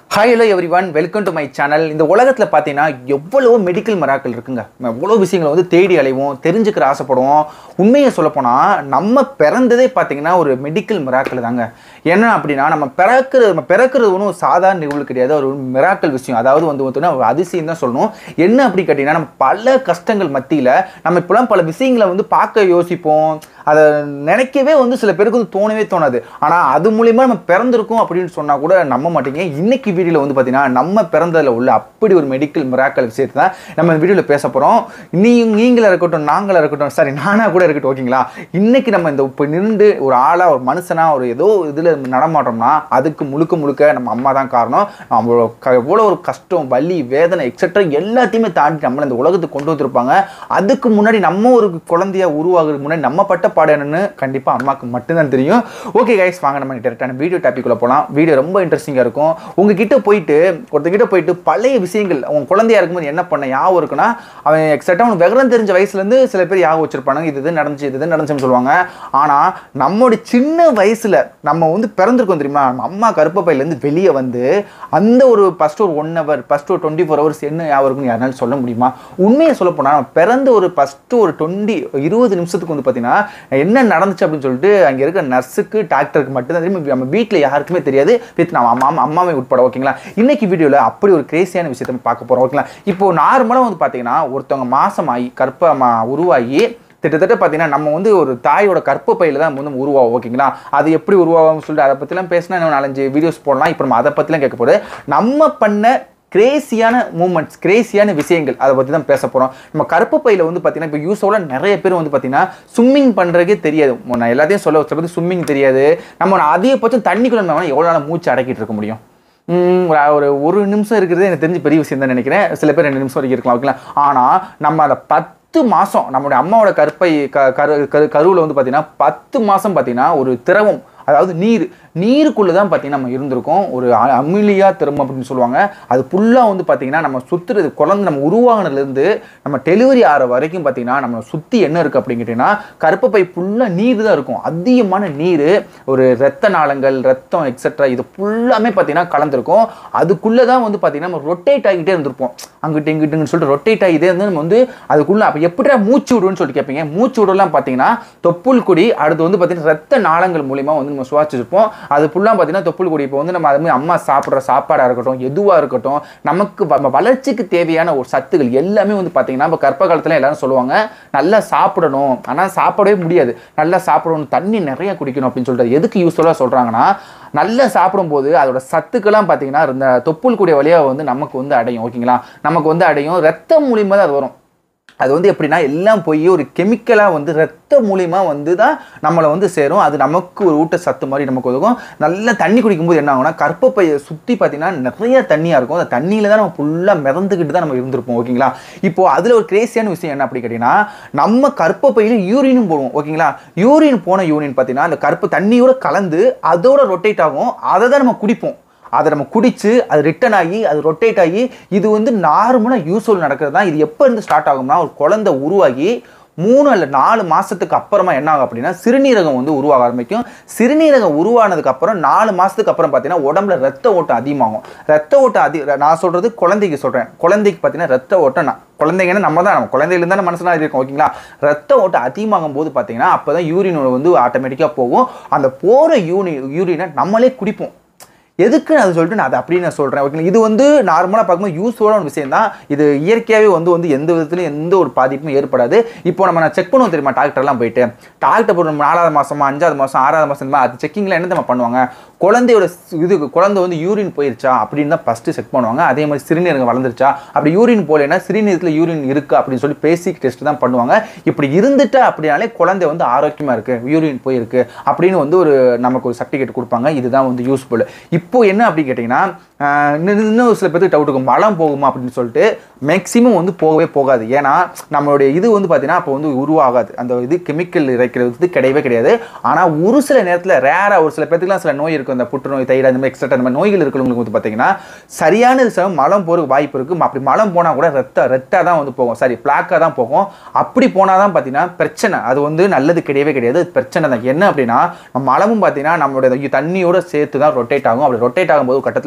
hi hello everyone welcome to my channel இந்த உலகத்தில் பார்த்தீங்கன்னா எவ்வளவோ மெடிக்கல் மராக்கள் இருக்குங்க நம்ம எவ்வளோ விஷயங்களை வந்து தேடி அலைவோம் தெரிஞ்சுக்கிற ஆசைப்படுவோம் உண்மையை சொல்லப்போனால் நம்ம பிறந்ததே பார்த்தீங்கன்னா ஒரு மெடிக்கல் மிராக்கள் தாங்க என்ன அப்படின்னா நம்ம பிறக்கிறது நம்ம பிறக்கிறது ஒன்றும் சாதாரண நிகழ்வு கிடையாது ஒரு மிராக்கள் விஷயம் அதாவது வந்து பார்த்தீங்கன்னா ஒரு அதிசயம் தான் சொல்லணும் என்ன அப்படி கேட்டிங்கன்னா நம்ம பல கஷ்டங்கள் மத்தியில் நம்ம இப்போலாம் பல விஷயங்களை வந்து பார்க்க யோசிப்போம் அதை நினைக்கவே வந்து சில பேருக்கு வந்து தோணவே தோணாது ஆனால் அது மூலியமா நம்ம பிறந்திருக்கோம் அப்படின்னு சொன்னால் கூட நம்ப மாட்டீங்க இன்னைக்கு வீடியோவில் வந்து பார்த்தீங்கன்னா நம்ம பிறந்ததில் உள்ள அப்படி ஒரு மெடிக்கல் மிராக்கல் விஷயத்தை தான் நம்ம இந்த வீடியோவில் பேச போகிறோம் நீ நீங்களா இருக்கட்டும் நாங்களா இருக்கட்டும் சாரி நானா கூட இருக்கட்டும் ஓகேங்களா இன்னைக்கு நம்ம இந்த இப்போ நின்று ஒரு ஆளாக ஒரு மனுஷனா ஒரு ஏதோ இதில் நடமாட்டோம்னா அதுக்கு முழுக்க முழுக்க நம்ம அம்மா தான் காரணம் நம்மளோட க எவ்வளோ ஒரு கஷ்டம் வலி வேதனை எக்ஸெட்ரா எல்லாத்தையுமே தாண்டி நம்மளை இந்த உலகத்துக்கு கொண்டு வந்திருப்பாங்க அதுக்கு முன்னாடி நம்ம ஒரு குழந்தையா உருவாகிறதுக்கு முன்னாடி நம்ம பட்ட பாடம் என்னன்னு கண்டிப்பாக அம்மாவுக்கு மட்டும்தான் தெரியும் ஓகே கைஸ் வாங்க நம்ம டேரக்டான வீடியோ டாபிக்குள்ளே போகலாம் வீடியோ ரொம்ப இன்ட்ரெஸ்டிங்காக இருக்கும் உங்ககிட்ட போயிட்டு ஒருத்தர்கிட்ட போயிட்டு பழைய விஷயங்கள் உங்க குழந்தையா இருக்கும்போது என்ன பண்ண ஞாபகம் இருக்குன்னா அவன் எக்ஸாக்டாக அவனுக்கு விவரம் தெரிஞ்ச வயசுலேருந்து சில பேர் ஞாபகம் வச்சிருப்பானுங்க இது இது நடந்துச்சு இது இது நடந்துச்சுன்னு சொல்லுவாங்க ஆனால் நம்மளுடைய சின்ன வயசில் நம்ம வந்து பிறந்திருக்கோம் தெரியுமா நம்ம அம்மா கருப்பப்பையிலேருந்து வெளியே வந்து அந்த ஒரு ஃபஸ்ட் ஒரு ஒன் ஹவர் ஃபஸ்ட் ஒரு டுவெண்ட்டி ஃபோர் ஹவர்ஸ் என்ன ஞாபகம் இருக்குன்னு யாருனாலும் சொல்ல முடியுமா உண்மையை சொல்ல போனால் நம்ம பிறந்த ஒரு ஃபஸ்ட்டு ஒரு டுவெண்ட்டி இருபது நிமிஷத்துக்கு வந்து பார்த்தீங்கன்னா என்ன நடந்துச்சு அப்படின்னு சொல்லிட்டு அங்கே இருக்க நர்ஸுக்கு டாக்டருக்கு மட்டும்தான் தெரியும் நம்ம வீட்டில் யாருக்குமே தெரியாது வித் நம்ம அம்மா அம்மாவை உட்பட ஓகேங்களா இன்னைக்கு வீடியோவில் அப்படி ஒரு கிரேசியான விஷயத்தை நம்ம பார்க்க போகிறோம் ஓகேங்களா இப்போ நார்மலாக வந்து பார்த்தீங்கன்னா ஒருத்தவங்க மாசமாகி கற்பமா உருவாகி கிட்டத்தட்ட பார்த்தீங்கன்னா நம்ம வந்து ஒரு தாயோட கற்ப பையில தான் வந்து உருவாகும் ஓகேங்களா அது எப்படி உருவாகும்னு சொல்லிட்டு அதை பற்றிலாம் பேசினா இன்னும் நாலஞ்சு வீடியோஸ் போடலாம் இப்போ நம்ம அதை பற்றிலாம் கேட்க போகிறது நம்ம பண்ண கிரேசியான மூமெண்ட்ஸ் கிரேசியான விஷயங்கள் அதை பற்றி தான் பேச போகிறோம் நம்ம கருப்பு பையில் வந்து பார்த்தீங்கன்னா இப்போ யூஸோட நிறைய பேர் வந்து பார்த்தீங்கன்னா ஸ்விம்மிங் பண்ணுறதுக்கே தெரியாது நான் எல்லாத்தையும் சொல்ல சில பேர் ஸ்விம்மிங் தெரியாது நம்ம அதிகபட்சம் தண்ணிக்குள்ள நம்ம எவ்வளோ நாள் மூச்சு அடக்கிட்டு இருக்க முடியும் ம், ஒரு ஒரு ஒரு நிமிஷம் இருக்கிறது எனக்கு தெரிஞ்சு பெரிய விஷயம் தான் நினைக்கிறேன் சில பேர் ரெண்டு நிமிஷம் வரைக்கும் இருக்கலாம் ஓகேங்களா ஆனால் நம்ம அதை பத்து மாதம் நம்மளுடைய அம்மாவோட கருப்பை க கரு கரு கருவில் வந்து பார்த்தீங்கன்னா பத்து மாதம் பார்த்தீங்கன்னா ஒரு திரவம் அதாவது நீர் நீருக்குள்ளே தான் பார்த்தீங்கன்னா நம்ம இருந்திருக்கோம் ஒரு அ- அமிலியா திறம் அப்படின்னு சொல்லுவாங்க அது ஃபுல்லாக வந்து பார்த்தீங்கன்னா நம்ம சுற்றுறது குழந்தை நம்ம உருவாகினதுலேருந்து நம்ம டெலிவரி ஆகிற வரைக்கும் பார்த்தீங்கன்னா நம்ம சுற்றி என்ன இருக்குது அப்படின்னு கேட்டிங்கன்னா கருப்பப்பை ஃபுல்லாக நீர் தான் இருக்கும் அதிகமான நீர் ஒரு ரத்த நாளங்கள் ரத்தம் எக்ஸெட்ரா இது ஃபுல்லாமே பார்த்தீங்கன்னா கலந்துருக்கும் அதுக்குள்ளே தான் வந்து பார்த்தீங்கன்னா நம்ம ரொட்டேட் ஆகிட்டே இருந்திருப்போம் அங்கிட்டு இங்கிட்டுன்னு சொல்லிட்டு ரொட்டேட் ஆகிட்டே இருந்து நம்ம வந்து அதுக்குள்ளே அப்போ எப்படிடா மூச்சு விடுன்னு சொல்லிட்டு கேட்பீங்க மூச்சு விடலாம் பார்த்தீங்கன்னா தொப்புள் கொடி அடுத்து வந்து பார்த்தீங்கன்னா ரத்த நாளங்கள் மூலிமா வந்து நம்ம சுவாசிச்சிருப்போம் அது ஃபுல்லாக பார்த்தீங்கன்னா தொப்புள் கொடி இப்போ வந்து நம்ம அது மாதிரி அம்மா சாப்பிட்ற சாப்பாடாக இருக்கட்டும் எதுவாக இருக்கட்டும் நமக்கு வ- நம்ம வளர்ச்சிக்கு தேவையான ஒரு சத்துகள் எல்லாமே வந்து பார்த்தீங்கன்னா இப்போ கர்ப்ப காலத்தில் எல்லாரும் சொல்லுவாங்க நல்லா சாப்பிடணும் ஆனால் சாப்பிடவே முடியாது நல்லா சாப்பிடணும் தண்ணி நிறைய குடிக்கணும் அப்படின்னு சொல்லிட்டு எதுக்கு யூஸ்ஃபுல்லாக சொல்கிறாங்கன்னா நல்லா சாப்பிடும்போது அதோட சத்துக்கெல்லாம் பார்த்தீங்கன்னா இந்த தொப்புள் கூடிய வழியாக வந்து நமக்கு வந்து அடையும் ஓகேங்களா நமக்கு வந்து அடையும் ரத்தம் மூலியமாக தான் அது வரும் அது வந்து எப்படின்னா எல்லாம் போய் ஒரு கெமிக்கலாக வந்து ரத்த மூலியமா வந்து தான் நம்மளை வந்து சேரும் அது நமக்கு ஒரு ஊட்ட சத்து மாதிரி நமக்கு உதவும் நல்லா தண்ணி குடிக்கும்போது என்ன ஆகும்னா கற்பப்பையை சுற்றி பார்த்தீங்கன்னா நிறைய தண்ணியாக இருக்கும் அந்த தண்ணியில் தான் நம்ம ஃபுல்லாக மிதந்துக்கிட்டு தான் நம்ம இருந்திருப்போம் ஓகேங்களா இப்போ அதில் ஒரு கிரேசியான விஷயம் என்ன அப்படி கேட்டிங்கன்னா நம்ம கற்பப்பையில் யூரினும் போடுவோம் ஓகேங்களா யூரின் போன யூரின் பார்த்தீங்கன்னா அந்த கருப்பு தண்ணியோட கலந்து அதோட ரொட்டேட் ஆகும் அதை தான் நம்ம குடிப்போம் அதை நம்ம குடிச்சு அது ரிட்டர்ன் ஆகி அது ரொட்டேட் ஆகி இது வந்து நார்மலாக யூஸ்ஃபுல் நடக்கிறது தான் இது எப்போ இருந்து ஸ்டார்ட் ஆகும்னா ஒரு குழந்தை உருவாகி மூணு அல்ல நாலு மாசத்துக்கு அப்புறமா என்ன ஆகும் அப்படின்னா சிறுநீரகம் வந்து உருவாக ஆரம்பிக்கும் சிறுநீரகம் உருவானதுக்கு அப்புறம் நாலு மாசத்துக்கு அப்புறம் பார்த்தீங்கன்னா உடம்புல ரத்த ஓட்டம் அதிகமாகும் ரத்த ஓட்டம் அதி நான் சொல்றது குழந்தைக்கு சொல்றேன் குழந்தைக்கு பார்த்தீங்கன்னா ரத்த ஓட்டம் நான் குழந்தைங்கன்னா நம்ம தான் நம்ம குழந்தையில தானே மனசுலாம் இருக்கும் ஓகேங்களா ரத்த ஓட்டம் அதிகமாகும் போது பார்த்தீங்கன்னா அப்போ தான் யூரின் வந்து ஆட்டோமேட்டிக்காக போகும் அந்த போகிற யூனி யூரினை நம்மளே குடிப்போம் எதுக்கு அது சொல்லிட்டு நான் அதை அப்படியே நான் சொல்கிறேன் ஓகேங்களா இது வந்து நார்மலாக பார்க்கும்போது யூஸ்ஃபுல்லான விஷயம் தான் இது இயற்கையாகவே வந்து வந்து எந்த விதத்துலையும் எந்த ஒரு பாதிப்பும் ஏற்படாது இப்போ நம்ம நான் செக் பண்ணுவோம் தெரியுமா டாக்டர்லாம் போயிட்டு டாக்டர் போட்டு நம்ம நாலாவது மாதமா அஞ்சாவது மாதம் ஆறாவது மாதம் அது செக்கிங்கில் என்ன நம்ம பண்ணுவாங்க குழந்தையோட ஸ்- இது குழந்தை வந்து யூரின் போயிருச்சா அப்படின்னு தான் ஃபஸ்ட்டு செக் பண்ணுவாங்க அதே மாதிரி சிறுநீரகம் வளர்ந்துருச்சா அப்படி யூரின் போகலைன்னா சிறுநீரகத்தில் யூரின் இருக்கு அப்படின்னு சொல்லி பேசிக் டெஸ்ட் தான் பண்ணுவாங்க இப்படி இருந்துட்டா அப்படினாலே குழந்தை வந்து ஆரோக்கியமாக இருக்கு யூரின் போயிருக்கு அப்படின்னு வந்து ஒரு நமக்கு ஒரு சர்டிஃபிகேட் கொடுப்பாங்க இதுதான் வந்து யூஸ்ஃபுல் இப்போ என்ன அப்படி கேட்டிங்கன்னா ஆஹ் இன்னும் இன்னும் சில பேருக்கு டவுட் இருக்கும் மலம் போகுமா அப்படின்னு சொல்லிட்டு மேக்ஸிமம் வந்து போகவே போகாது ஏன்னா நம்மளுடைய இது வந்து பார்த்தீங்கன்னா அப்போ வந்து உருவாகாது அந்த இது கெமிக்கல் இறைக்கிறது வந்து கிடையவே கிடையாது ஆனால் ஒரு சில நேரத்தில் ரேராக ஒரு சில பேத்துக்குலாம் சில நோய் இருக்கும் இந்த புற்றுநோய் தைராய்டு இந்த மாதிரி எக்ஸட்ரா இந்த மாதிரி நோய்கள் இருக்கிறவங்களுக்கு வந்து பார்த்தீங்கன்னா சரியான சமயம் மலம் போகிறதுக்கு வாய்ப்பு இருக்குது அப்படி மலம் போனால் கூட ரத்த ரெட்டாக தான் வந்து போகும் சாரி பிளாக்காக தான் போகும் அப்படி போனால் தான் பார்த்தீங்கன்னா பிரச்சனை அது வந்து நல்லது கிடையவே கிடையாது அது பிரச்சனை தான் என்ன அப்படின்னா நம்ம மலமும் பார்த்தீங்கன்னா நம்மளுடைய தண்ணியோட சேர்த்து தான் ரொட்டேட் ஆகும் அப்படி ரொட்டேட் ஆகும்போது ஒரு கட்டத்தில் மூச்சு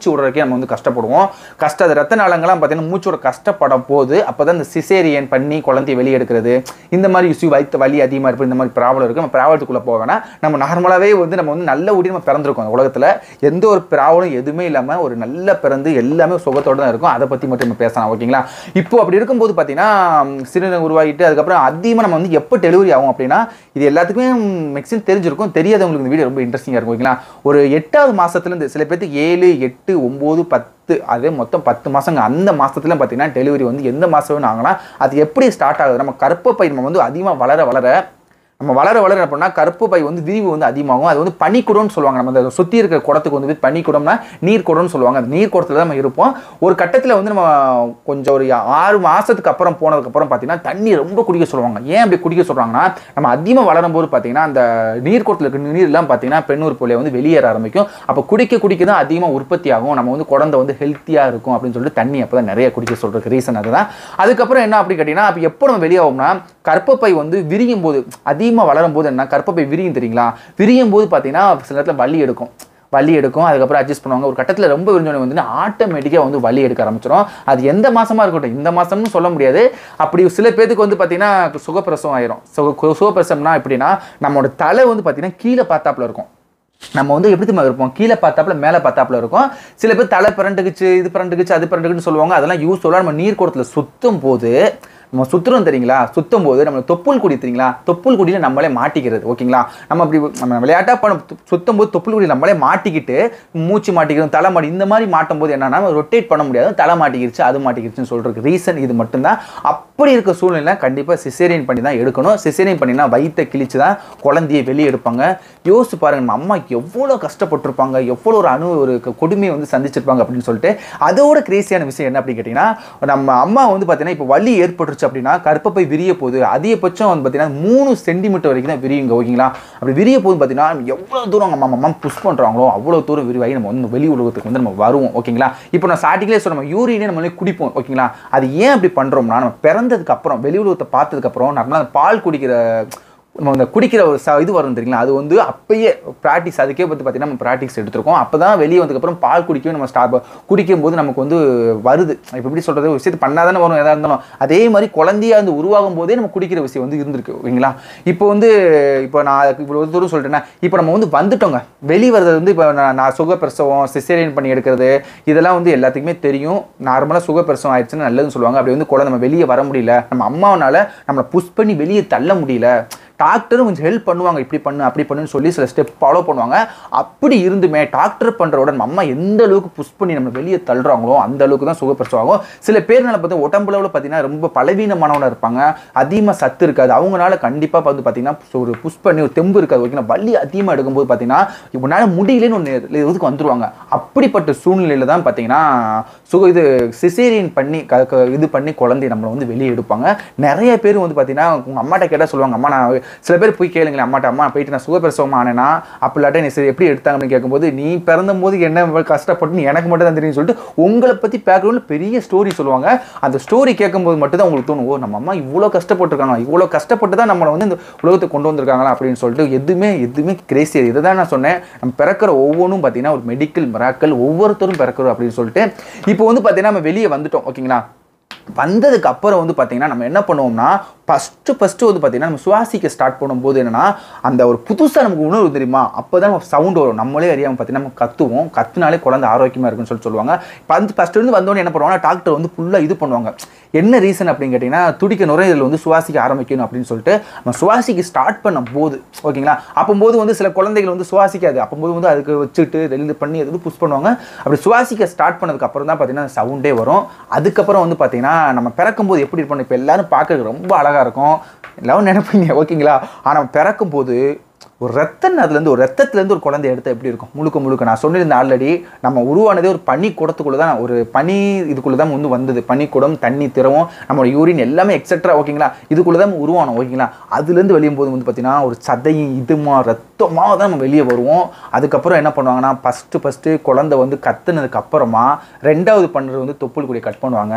விடுறதுக்கே நம்ம வந்து கஷ்டப்படுவோம் கஷ்ட அது ரத்த நாளங்கள்லாம் பார்த்தீங்கன்னா மூச்சு விட கஷ்டப்படும் போது அப்போ தான் இந்த சிசேரியன் பண்ணி குழந்தைய வெளியே எடுக்கிறது இந்த மாதிரி இஷ்யூ வயிற்று வலி அதிகமாக இருப்பது இந்த மாதிரி ப்ராப்ளம் இருக்குது நம்ம ப்ராப்ளத்துக்குள்ளே போக வேணாம் நம்ம நார்மலாகவே வந்து நம்ம வந்து நல்ல ஊடி நம்ம பிறந்திருக்கோம் இந்த உலகத்தில் எந்த ஒரு ப்ராப்ளம் எதுவுமே இல்லாமல் ஒரு நல்ல பிறந்து எல்லாமே சுகத்தோடு தான் இருக்கும் அதை பற்றி மட்டும் நம்ம பேசலாம் ஓகேங்களா இப்போ அப்படி இருக்கும்போது பார்த்தீங்கன்னா சிறுநீர் உருவாகிட்டு அதுக்கப்புறம் அதிகமாக நம்ம வந்து எப்போ டெலிவரி ஆகும் அப்படின்னா இது எல்லாத்துக்குமே மேக்ஸிமம் தெரிஞ்சிருக்கும் தெரியாதவங்களுக்கு இந்த வீடியோ ரொம்ப இன்ட்ரெஸ்டிங்காக இருக்கும் ஓகேங்களா ஒரு எட்டாவது மாதத்துலேருந்து சில பேருக்கு ஏழு எட்டு ஒம்பது பத்து அதே மொத்தம் பத்து மாதங்க அந்த மாதத்துல பார்த்தீங்கன்னா டெலிவரி வந்து எந்த மாதம் வேணும் ஆகலாம் அது எப்படி ஸ்டார்ட் ஆகுது நம்ம கற்பப்பை நம்ம வந்து அதிகமாக வளர வளர நம்ம வளர வளர என்ன பண்ணால் கருப்பு பை வந்து விரிவு வந்து அதிகமாகும் அது வந்து பனிக்குடம்னு சொல்லுவாங்க நம்ம அந்த சுற்றி இருக்கிற குடத்துக்கு வந்து பனிக்குடம்னா நீர் குடம்னு சொல்லுவாங்க அந்த நீர் குடத்துல தான் நம்ம இருப்போம் ஒரு கட்டத்தில் வந்து நம்ம கொஞ்சம் ஒரு ஆறு மாதத்துக்கு அப்புறம் போனதுக்கப்புறம் பார்த்தீங்கன்னா தண்ணி ரொம்ப குடிக்க சொல்லுவாங்க ஏன் அப்படி குடிக்க சொல்கிறாங்கன்னா நம்ம அதிகமாக வளரும் போது பார்த்தீங்கன்னா அந்த நீர் குடத்தில் இருக்க நீர்லாம் பார்த்தீங்கன்னா பெண்ணூர் பொருளை வந்து வெளியேற ஆரம்பிக்கும் அப்போ குடிக்க குடிக்க தான் அதிகமாக உற்பத்தி ஆகும் நம்ம வந்து குழந்தை வந்து ஹெல்த்தியாக இருக்கும் அப்படின்னு சொல்லிட்டு தண்ணி அப்போ தான் நிறைய குடிக்க சொல்கிறதுக்கு ரீசன் அதுதான் அதுக்கப்புறம் என்ன அப்படி கேட்டிங்கன்னா அப்போ எப்போ நம்ம வெளியாகும்னா கற்பப்பை வந்து விரியும் போது அதிகமாக வளரும் போது என்ன கற்பப்பை விரியும் தெரியுங்களா விரியும் போது பார்த்தீங்கன்னா சில நேரத்தில் வலி எடுக்கும் வலி எடுக்கும் அதுக்கப்புறம் அட்ஜஸ்ட் பண்ணுவாங்க ஒரு கட்டத்தில் ரொம்ப விரிஞ்சோடனே வந்து ஆட்டோமேட்டிக்காக வந்து வலி எடுக்க ஆரம்பிச்சிடும் அது எந்த மாசமா இருக்கட்டும் இந்த மாசம்னு சொல்ல முடியாது அப்படி சில பேருக்கு வந்து பார்த்தீங்கன்னா சுகப்பிரசவம் ஆயிரும் சுக சுகப்பிரசவம்னா எப்படின்னா நம்மளோட தலை வந்து பார்த்தீங்கன்னா கீழே பார்த்தாப்புல இருக்கும் நம்ம வந்து எப்படி தெரியுமா இருப்போம் கீழே பார்த்தாப்புல மேலே பார்த்தாப்புல இருக்கும் சில பேர் தலை பிறண்டுக்குச்சு இது பிறண்டுக்குச்சு அது பிறண்டுக்குன்னு சொல்லுவாங்க அதெல்லாம் யூஸ் சொல்ல நம்ம நீர் குடத்தில் சுத்தும் போது நம்ம சுத்துறோம் தெரியுங்களா சுத்தும் போது நம்ம தொப்புள் குடி தெரியுங்களா தொப்புள் குடியில் நம்மளே மாட்டிக்கிறது ஓகேங்களா நம்ம அப்படி நம்ம விளையாட்டாக பண்ண சுத்தும் போது தொப்புள் குடி நம்மளே மாட்டிக்கிட்டு மூச்சு மாட்டிக்கிறோம் தலை மாட்டி இந்த மாதிரி மாட்டும் போது என்னன்னா ரொட்டேட் பண்ண முடியாது தலை மாட்டிக்கிருச்சு அது மாட்டிக்கிருச்சுன்னு சொல்றதுக்கு ரீசன் இது மட்டும்தான் அப்படி இருக்க சூழ்நிலை கண்டிப்பாக சிசேரியன் பண்ணி தான் எடுக்கணும் சிசேரியன் பண்ணினா வயிற்றை கிழிச்சு தான் குழந்தைய வெளியே எடுப்பாங்க யோசிச்சு பாருங்க நம்ம அம்மா எவ்வளோ கஷ்டப்பட்டிருப்பாங்க எவ்வளோ ஒரு அணு ஒரு க- கொடுமையை வந்து சந்திச்சிருப்பாங்க அப்படின்னு சொல்லிட்டு அதோட கிரேசியான விஷயம் என்ன அப்படின்னு கேட்டிங்கன்னா நம்ம அம்மா வந்து பார்த்தீங்கன்னா இப்போ வலி ஏற்பட்டுருச்சு அப்படின்னா கற்பப்பை விரிய போகுது அதிகபட்சம் வந்து பார்த்தீங்கன்னா மூணு சென்டிமீட்டர் வரைக்கும் தான் விரியுங்க ஓகேங்களா அப்படி விரிய போது பார்த்தீங்கன்னா எவ்வளோ தூரம் நம்ம அம்மா புஷ் பண்ணுறாங்களோ அவ்வளோ தூரம் விரிவாகி நம்ம வந்து வெளி உலகத்துக்கு வந்து நம்ம வருவோம் ஓகேங்களா இப்போ நான் ஸ்டார்டிங்லேயே சொன்ன நம்ம யூரினே நம்மளே குடிப்போம் ஓகேங்களா அது ஏன் அப்படி பண்ணுறோம்னா நம்ம பிறந்ததுக்கு அப்புறம் வெளி உலகத்தை பார்த்ததுக்கப்புறம் நம்மளால் அந்த பால் குடிக்கிற நம்ம அந்த குடிக்கிற ஒரு ச இது வரும் தெரியுங்களா அது வந்து அப்பயே ப்ராக்டிஸ் அதுக்கே வந்து பார்த்தீங்கன்னா நம்ம ப்ராக்டிஸ் எடுத்திருக்கோம் அப்போ தான் வெளியே வந்ததுக்கப்புறம் பால் குடிக்கவே நம்ம ஸ்டாப் குடிக்கும் போது நமக்கு வந்து வருது இப்போ எப்படி சொல்கிறது ஒரு விஷயத்தை பண்ணால் தானே வரும் எதாக இருந்தாலும் அதே மாதிரி குழந்தையா வந்து உருவாகும் போதே நம்ம குடிக்கிற விஷயம் வந்து இருந்திருக்கு ஓகேங்களா இப்போ வந்து இப்போ நான் இவ்வளோ தூரம் சொல்லிட்டேன்னா இப்போ நம்ம வந்து வந்துட்டோங்க வெளியே வர்றது வந்து இப்போ நான் நான் சுகப்பிரசவம் சிசேரியன் பண்ணி எடுக்கிறது இதெல்லாம் வந்து எல்லாத்துக்குமே தெரியும் நார்மலாக சுகப்பிரசவம் ஆயிடுச்சுன்னு நல்லதுன்னு சொல்லுவாங்க அப்படி வந்து குழந்தை நம்ம வெளியே வர முடியல நம்ம அம்மாவனால நம்மளை புஷ் பண்ணி வெளியே தள்ள முடியல டாக்டரும் கொஞ்சம் ஹெல்ப் பண்ணுவாங்க இப்படி பண்ணு அப்படி பண்ணுன்னு சொல்லி சில ஸ்டெப் ஃபாலோ பண்ணுவாங்க அப்படி இருந்துமே டாக்டர் பண்ணுறோட நம்ம அம்மா எந்த அளவுக்கு புஷ் பண்ணி நம்ம வெளியே தள்ளுறாங்களோ அந்த அளவுக்கு தான் சுகப்பிரசவம் ஆகும் சில பேர்னால பார்த்தா உடம்புல பார்த்தீங்கன்னா ரொம்ப பலவீனமானவனாக இருப்பாங்க அதிகமாக சத்து இருக்காது அவங்களால கண்டிப்பாக வந்து பார்த்தீங்கன்னா ஒரு புஷ் பண்ணி ஒரு தெம்பு இருக்காது ஓகேங்களா வலி அதிகமாக எடுக்கும்போது பார்த்தீங்கன்னா உன்னால முடியலன்னு ஒன்று இதுக்கு வந்துருவாங்க அப்படிப்பட்ட சூழ்நிலையில தான் பார்த்தீங்கன்னா சுக இது சிசேரியன் பண்ணி க க- இது பண்ணி குழந்தைய நம்மளை வந்து வெளியே எடுப்பாங்க நிறைய பேர் வந்து பார்த்தீங்கன்னா உங்கள் அம்மாட்ட கேட்டால் சொல்லுவாங்க அம்மா நான் சில பேர் போய் கேளுங்களேன் அம்மாட்ட அம்மா போயிட்டு நான் சுகப்பிரசவம் ஆனேன்னா அப்படி இல்லாட்டி நீ சரி எப்படி எடுத்தாங்க அப்படின்னு கேட்கும்போது நீ பிறந்த போது என்ன கஷ்டப்பட்டு எனக்கு மட்டும் தான் தெரியும் சொல்லிட்டு உங்களை பற்றி பேக்ரவுண்டில் பெரிய ஸ்டோரி சொல்லுவாங்க அந்த ஸ்டோரி கேட்கும்போது மட்டும் தான் உங்களுக்கு தோணும் ஓ நம்ம அம்மா இவ்வளோ கஷ்டப்பட்டிருக்காங்க இவ்வளோ கஷ்டப்பட்டு தான் நம்மளை வந்து இந்த உலகத்துக்கு கொண்டு வந்திருக்காங்களா அப்படின்னு சொல்லிட்டு எதுவுமே எதுவுமே கிரேசி இதை தான் நான் சொன்னேன் நம்ம பிறக்கிற ஒவ்வொன்றும் பார்த்தீங்கன்னா ஒரு மெடிக்கல் மிராக்கள் ஒவ்வொருத்தரும் பிறக்கிறோம் அப்படின்னு சொல்லிட்டு இப்போ வந்து பார்த்தீங்கன்னா நம்ம வெளியே வந்துட்டோம் ஓகேங்களா வந்ததுக்கு அப்புறம் வந்து பார்த்தீங்கன்னா நம்ம என்ன பண்ணுவோம்னா ஃபஸ்ட்டு ஃபஸ்ட்டு வந்து பார்த்தீங்கன்னா நம்ம சுவாசிக்க ஸ்டார்ட் பண்ணும்போது என்னன்னா அந்த ஒரு புதுசாக நமக்கு உணர்வு தெரியுமா அப்போ தான் நம்ம சவுண்ட் வரும் நம்மளே அறியாமல் பார்த்தீங்கன்னா நம்ம கத்துவோம் கத்துனாலே குழந்தை ஆரோக்கியமாக இருக்குன்னு சொல்லி சொல்லுவாங்க வந்து ஃபஸ்ட்டு இருந்து வந்தோடனே என்ன பண்ணுவாங்கன்னா டாக்டர் வந்து ஃபுல்லாக இது பண்ணுவாங்க என்ன ரீசன் அப்படின்னு கேட்டிங்கன்னா துடிக்க நுரையீரல் வந்து சுவாசிக்க ஆரம்பிக்கணும் அப்படின்னு சொல்லிட்டு நம்ம சுவாசிக்க ஸ்டார்ட் பண்ணும் போது ஓகேங்களா அப்போது வந்து சில குழந்தைகள் வந்து சுவாசிக்காது அப்போது வந்து அதுக்கு வச்சுட்டு இது பண்ணி அது வந்து புஷ் பண்ணுவாங்க அப்படி சுவாசிக்க ஸ்டார்ட் பண்ணதுக்கு அப்புறம் தான் பார்த்தீங்கன்னா சவுண்டே வரும் அதுக்கப்புறம் வந்து பார்த்தீங்கன்னா நம்ம பிறக்கும்போது எப்படி இருப்போம் இப்போ எல்லாரும் பார்க்கறதுக்கு ரொம்ப அழகாக இருக்கும் எல்லாரும் நினைப்பீங்க ஓகேங்களா ஆனால் பிறக்கும்போது ஒரு ரத்த அதுலேருந்து ஒரு ரத்தத்துலேருந்து ஒரு குழந்தை எடுத்தால் எப்படி இருக்கும் முழுக்க முழுக்க நான் சொன்னிருந்தேன் ஆல்ரெடி நம்ம உருவானதே ஒரு பனி குடத்துக்குள்ளே தான் ஒரு பனி இதுக்குள்ளே தான் வந்து வந்தது பனிக்குடம் தண்ணி திரவம் நம்மளோட யூரின் எல்லாமே எக்ஸெட்ரா ஓகேங்களா இதுக்குள்ளே தான் உருவானோம் ஓகேங்களா அதுலேருந்து வெளியும் போது வந்து பார்த்தீங்கன்னா ஒரு சதையும் இதுமா ரத்தமாக தான் நம்ம வெளியே வருவோம் அதுக்கப்புறம் என்ன பண்ணுவாங்கன்னா ஃபஸ்ட்டு ஃபஸ்ட்டு குழந்தை வந்து கத்துனதுக்கு அப்புறமா ரெண்டாவது பண்ணுறது வந்து தொப்புள் கொடி கட் பண்ணுவாங்க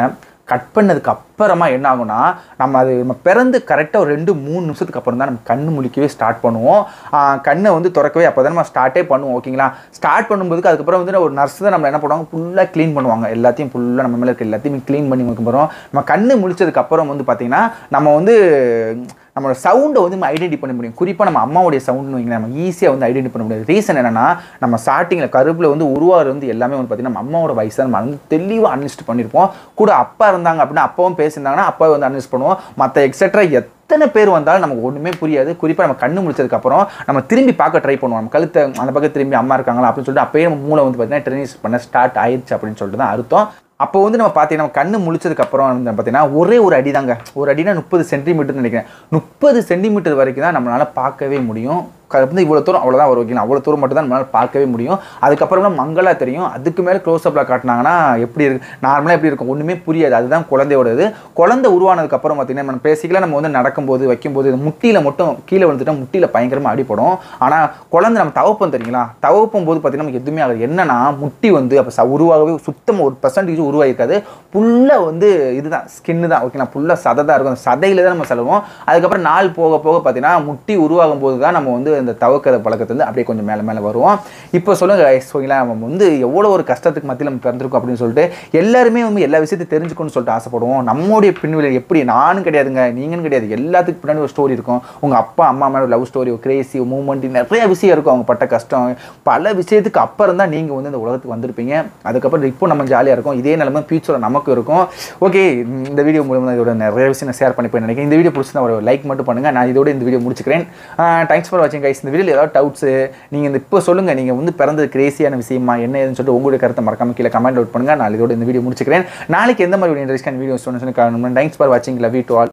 கட் பண்ணதுக்கு அப்புறமா என்ன ஆகும்னா நம்ம அது நம்ம பிறந்து கரெக்டாக ஒரு ரெண்டு மூணு நிமிஷத்துக்கு அப்புறம் தான் நம்ம கண்ணு முழிக்கவே ஸ்டார்ட் பண்ணுவோம் ஆஹ் கண்ணை வந்து திறக்கவே அப்போ தான் நம்ம ஸ்டார்ட்டே பண்ணுவோம் ஓகேங்களா ஸ்டார்ட் பண்ணும்போதுக்கு அதுக்கப்புறம் வந்து ஒரு நர்ஸ் தான் நம்ம என்ன பண்ணுவாங்க ஃபுல்லாக க்ளீன் பண்ணுவாங்க எல்லாத்தையும் ஃபுல்லாக நம்ம மேலே இருக்க எல்லாத்தையுமே க்ளீன் பண்ணி முடிக்கும் நம்ம கண்ணு முழிச்சதுக்கு அப்புறம் வந்து பார்த்தீங்கன்னா நம்ம வந்து நம்மளோட சவுண்டை வந்து நம்ம ஐடென்டி பண்ண முடியும் குறிப்பாக நம்ம அம்மாவுடைய சவுண்ட்னு வைங்களேன் நம்ம ஈஸியாக வந்து ஐடென்டி பண்ண முடியாது ரீசன் என்னன்னா நம்ம ஸ்டார்டிங்கில் கருப்பில் வந்து உருவாகிறது வந்து எல்லாமே வந்து பார்த்தீங்கன்னா நம்ம அம்மாவோட வயசு தான் நம்ம வந்து தெளிவாக அனலிஸ்ட் பண்ணியிருப்போம் கூட அப்பா இருந்தாங்க அப்படின்னா அப்பாவும் பேசியிருந்தாங்கன்னா அப்பாவை வந்து அனலிஸ்ட் பண்ணுவோம் மற்ற எக்ஸட்ரா எத்தனை பேர் வந்தாலும் நமக்கு ஒன்றுமே புரியாது குறிப்பாக நம்ம கண்ணு முடிச்சதுக்கு அப்புறம் நம்ம திரும்பி பார்க்க ட்ரை பண்ணுவோம் நம்ம கழுத்தை அந்த பக்கம் திரும்பி அம்மா இருக்காங்களா அப்படின்னு சொல்லிட்டு அப்பயே நம்ம மூளை வந்து பார்த்தீங்கன்னா ட்ரெயினிஸ் பண்ண ஸ்டார்ட் ஆயிடுச்சு அப்படின்னு சொல்லிட்டு தான் அர்த்தம் அப்போ வந்து நம்ம பார்த்தீங்கன்னா நம்ம கண்ணு முழிச்சதுக்கு அப்புறம் வந்து பார்த்தீங்கன்னா ஒரே ஒரு அடி தாங்க ஒரு அடினா முப்பது சென்டிமீட்டர்னு நினைக்கிறேன் முப்பது சென்டிமீட்டர் வரைக்கும் தான் நம்மளால பார்க்கவே முடியும் க- வந்து இவ்வளோ தூரம் அவ்வளோதான் வரும் ஓகேங்களா அவ்வளோ தூரம் மட்டும் தான் நம்மளால பார்க்கவே முடியும் அதுக்கப்புறம் மங்களா தெரியும் அதுக்கு மேலே க்ளோஸ்அப்பில் காட்டினாங்கன்னா எப்படி இருக்கு நார்மலாக எப்படி இருக்கும் ஒன்றுமே புரியாது அதுதான் குழந்தையோட இது குழந்தை உருவானதுக்கு அப்புறம் பார்த்தீங்கன்னா நம்ம பேசிக்கலாக நம்ம வந்து நடக்கும்போது வைக்கும்போது இது முட்டியில் மட்டும் கீழே விழுந்துட்டா முட்டியில் பயங்கரமாக அடிப்படும் ஆனால் குழந்தை நம்ம தவப்பம் தெரியுங்களா தவப்பும் போது பார்த்தீங்கன்னா நமக்கு எதுவுமே ஆகாது என்னன்னா முட்டி வந்து அப்போ ச உருவாகவே சுத்தமாக ஒரு பர்சன்டேஜ் உருவாகிருக்காது ஃபுல்லாக வந்து இதுதான் ஸ்கின்னு தான் ஓகேங்களா ஃபுல்லாக சதை தான் இருக்கும் அந்த சதையில தான் நம்ம செலவோம் அதுக்கப்புறம் நாள் போக போக பார்த்தீங்கன்னா முட்டி உருவாகும் போது தான் நம்ம வந்து இந்த தவக்கிற பழக்கத்துலேருந்து அப்படியே கொஞ்சம் மேலே மேலே வருவோம் இப்போ சொல்லுங்க guys, ஓகேங்களா நம்ம வந்து எவ்வளோ ஒரு கஷ்டத்துக்கு மத்தியில் நம்ம பிறந்திருக்கோம் அப்படின்னு சொல்லிட்டு எல்லாருமே வந்து எல்லா விஷயத்தையும் தெரிஞ்சுக்கணும்னு சொல்லிட்டு ஆசைப்படுவோம் நம்மளுடைய பின்விலை எப்படி நானும் கிடையாதுங்க நீங்களும் கிடையாது எல்லாத்துக்கு பின்னாடி ஒரு ஸ்டோரி இருக்கும் உங்கள் அப்பா அம்மா மேலே லவ் ஸ்டோரி கிரேசி மூமெண்ட் நிறைய விஷயம் இருக்கும் அவங்க பட்ட கஷ்டம் பல விஷயத்துக்கு அப்புறம் தான் நீங்கள் வந்து இந்த உலகத்துக்கு வந்திருப்பீங்க அதுக்கப்புறம் இப்போ நம்ம ஜாலியாக இருக்கும் இதே நிலைமை ஃபியூச்சரில் நமக்கு இருக்கும் ஓகே இந்த வீடியோ மூலமாக இதோட நிறைய விஷயம் நான் ஷேர் பண்ணிப்பேன் நினைக்கிறேன் இந்த வீடியோ பிடிச்சிருந்தா ஒரு லைக் மட்டும் பண்ணுங்கள் நான் இதோட இந்த வீடியோ முடிச்சுக்கிறேன் தேங்க்ஸ் ஃபார் வாட்சிங் கைஸ் இந்த வீடியோவில் ஏதாவது டவுட்ஸு நீங்கள் இந்த இப்போ சொல்லுங்கள் நீங்கள் வந்து பிறந்தது கிரேசியான விஷயமா என்ன ஏதுன்னு சொல்லிட்டு உங்களுடைய கருத்தை மறக்காம கீழே கமெண்ட் அவுட் பண்ணுங்கள் நான் இதோட இந்த வீடியோ முடிச்சுக்கிறேன் நாளைக்கு எந்த மாதிரி இன்ட்ரெஸ்டான வீடியோஸ் சொன்னு சொல்லி தேங்க்ஸ் ஃபார் வாட்சிங் லவ் யூ டு ஆல்